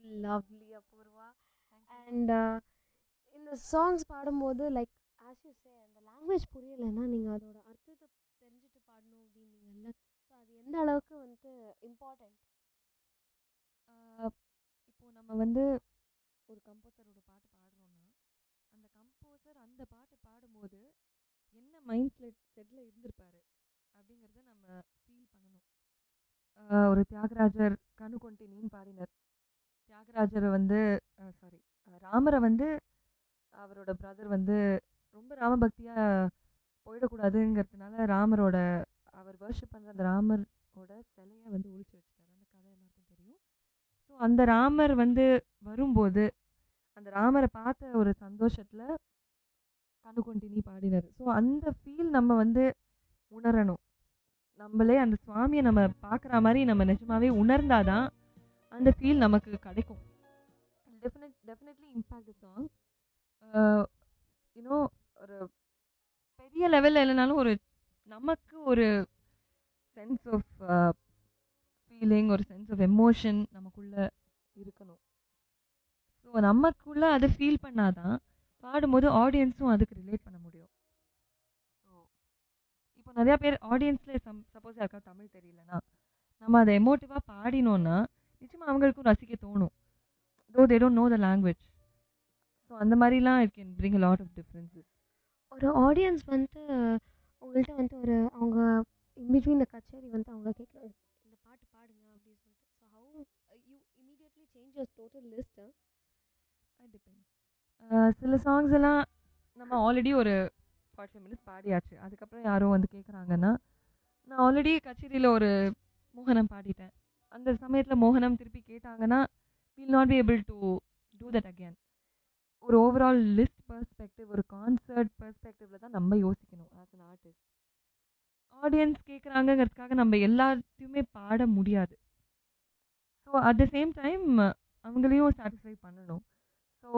Lovely Apoorva and இந்த songs பாடும்போது like as you say அந்த லாங்குவேஜ் புரியலைன்னா நீங்கள் அதோட அர்த்தத்தை தெரிஞ்சுட்டு பாடணும் அப்படின்னீங்கல்ல ஸோ அது எந்த அளவுக்கு வந்துட்டு இம்பார்ட்டண்ட் இப்போ நம்ம வந்து ஒரு கம்போசரோட பாட்டு பாடுறோம்னா அந்த கம்போசர் அந்த பாட்டு பாடும்போது என்ன மைண்ட் செட் செட்டில் இருந்திருப்பாரு அப்படிங்கிறத நம்ம ஃபீல் பண்ணணும் ஆஹ் ஒரு தியாகராஜர் கனு கொண்டினின்னு பாடினார் தியாகராஜரை வந்து சாரி ராமரை வந்து அவரோட பிரதர் வந்து ரொம்ப ராமபக்தியாக போயிடக்கூடாதுங்கிறதுனால ராமரோட அவர் வர்ஷிப் பண்ணுற அந்த ராமரோட சிலையை வந்து ஒழிச்சு வச்சுட்டாரு அந்த கதை எல்லாருக்கும் தெரியும் ஸோ அந்த ராமர் வந்து வரும்போது அந்த ராமரை பார்த்த ஒரு சந்தோஷத்தில் கண்ணு கொண்டினி பாடினார் ஸோ அந்த ஃபீல் நம்ம வந்து உணரணும் நம்மளே அந்த சுவாமியை நம்ம பார்க்குற மாதிரி நம்ம நிஜமாவே உணர்ந்தாதான் அந்த ஃபீல் நமக்கு கிடைக்கும் definite definitely impact song you know ஒரு பெரிய லெவலில் இல்லைனாலும் ஒரு நமக்கு ஒரு சென்ஸ் ஆஃப் ஃபீலிங் ஒரு சென்ஸ் ஆஃப் எமோஷன் நமக்குள்ளே இருக்கணும் ஸோ நமக்குள்ளே அதை ஃபீல் பண்ணாதான் பாடும்போது ஆடியன்ஸும் அதுக்கு ரிலேட் பண்ண முடியும் ஸோ இப்போ நிறையா பேர் ஆடியன்ஸில் சம் சப்போஸ் யாருக்கா தமிழ் தெரியலனா நம்ம அதை எமோட்டிவாக பாடினோன்னா நிச்சயமாக அவங்களுக்கும் ரசிக்க தோணும் though they don't know the language so அந்த மாதிரிலாம் it can bring a lot of differences ஒரு ஆடியன்ஸ் வந்துட்டு உங்கள்கிட்ட வந்துட்டு ஒரு அவங்க இன்பிட்வீன் இந்த கச்சேரி வந்து அவங்க கேட்குறாங்க இந்த பாட்டு பாடுங்க அப்படின்னு சொல்லிட்டு so how you immediately change your total list depends சில சாங்ஸ் எல்லாம் நம்ம ஆல்ரெடி ஒரு ஃபார்ட்டி ஃபைவ் மினிட்ஸ் பாடியாச்சு அதுக்கப்புறம் யாரோ வந்து கேட்குறாங்கன்னா நான் ஆல்ரெடி கச்சேரியில் ஒரு மோகனம் பாடிட்டேன் அந்த சமயத்தில் மோகனம் திருப்பி கேட்டாங்கன்னா will not be able to do that again ஒரு ஓவரால் லிஸ்ட் பர்ஸ்பெக்டிவ் ஒரு கான்சர்ட் பர்ஸ்பெக்டிவில் தான் நம்ம யோசிக்கணும் ஆஸ் அன் ஆர்டிஸ்ட் ஆடியன்ஸ் கேட்குறாங்கங்கிறதுக்காக நம்ம எல்லாத்தையுமே பாட முடியாது so at the same time அவங்களையும் சாட்டிஸ்ஃபை பண்ணணும் ஸோ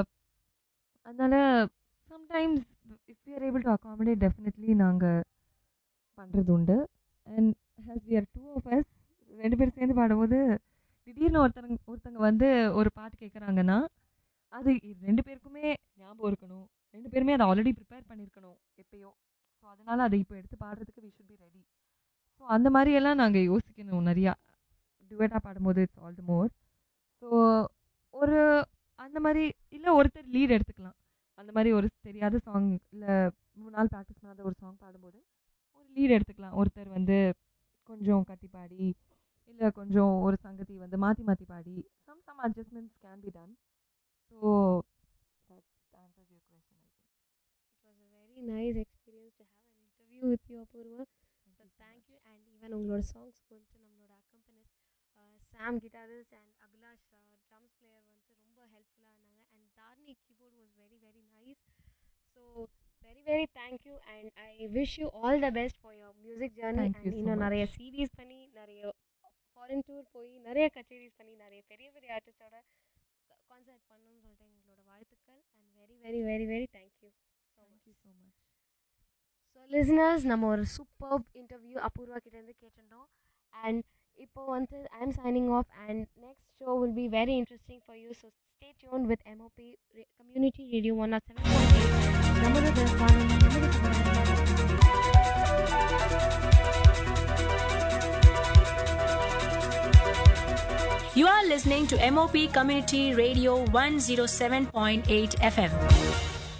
அதனால் sometimes if you are able to accommodate definitely நாங்கள் பண்ணுறது உண்டு and as we are two of us ரெண்டு பேரும் சேர்ந்து பாடும்போது திடீர்னு ஒருத்தங்க ஒருத்தங்க வந்து ஒரு பாட்டு கேட்குறாங்கன்னா அது ரெண்டு பேருக்குமே ஞாபகம் இருக்கணும் ரெண்டு பேருமே அதை ஆல்ரெடி ப்ரிப்பேர் பண்ணியிருக்கணும் எப்பயோ ஸோ அதனால் அதை இப்போ எடுத்து பாடுறதுக்கு we should be ready so அந்த மாதிரியெல்லாம் நாங்கள் யோசிக்கணும் நிறையா டுவேட்டாக பாடும்போது it's all the more so ஒரு அந்த மாதிரி இல்லை ஒருத்தர் லீட் எடுத்துக்கலாம் அந்த மாதிரி ஒரு தெரியாத சாங் இல்லை மூணு நாள் ப்ராக்டிஸ் பண்ணாத ஒரு சாங் பாடும்போது ஒரு லீட் எடுத்துக்கலாம் ஒருத்தர் வந்து கொஞ்சம் கத்தி பாடி இல்லை கொஞ்சம் ஒரு சங்கதி வந்து மாற்றி மாற்றி பாடி some some adjustments can be done so that answers your question I think It was a very nice experience to have an interview with you, Apurva. So thank you. And even உங்களோட சாங்ஸ்க்கு வந்துட்டு நம்மளோட accompanists Sam guitarist and Abhilash drums player வந்துட்டு ரொம்ப ஹெல்ப்ஃபுல்லாக இருந்தாங்க and Tharni keyboard was very very nice so very very thank you and I wish you all the best for your music journey Thank you and so இன்னும் நிறைய much. Series பண்ணி நிறைய foreign tour போய் நிறைய கச்சேரிஸ் பண்ணி நிறைய பெரிய பெரிய ஆர்டிஸ்டோட கான்சர்ட் பண்ணணும்னு சொல்லிட்டு எங்களோட வாழ்த்துக்கள் and very very very very thank you so much thank you so much so listeners நம்ம ஒரு சூப்பர் இன்டர்வியூ அபூர்வா கிட்டேருந்து கேட்டிருந்தோம் அண்ட் இப்போ வந்து I am signing off and next show will be very interesting for you so stay tune with MOP community radio one nought seven point eight நமது வானொலி, நமது சமுதாயம். You are listening to MOP Community Radio 107.8 FM.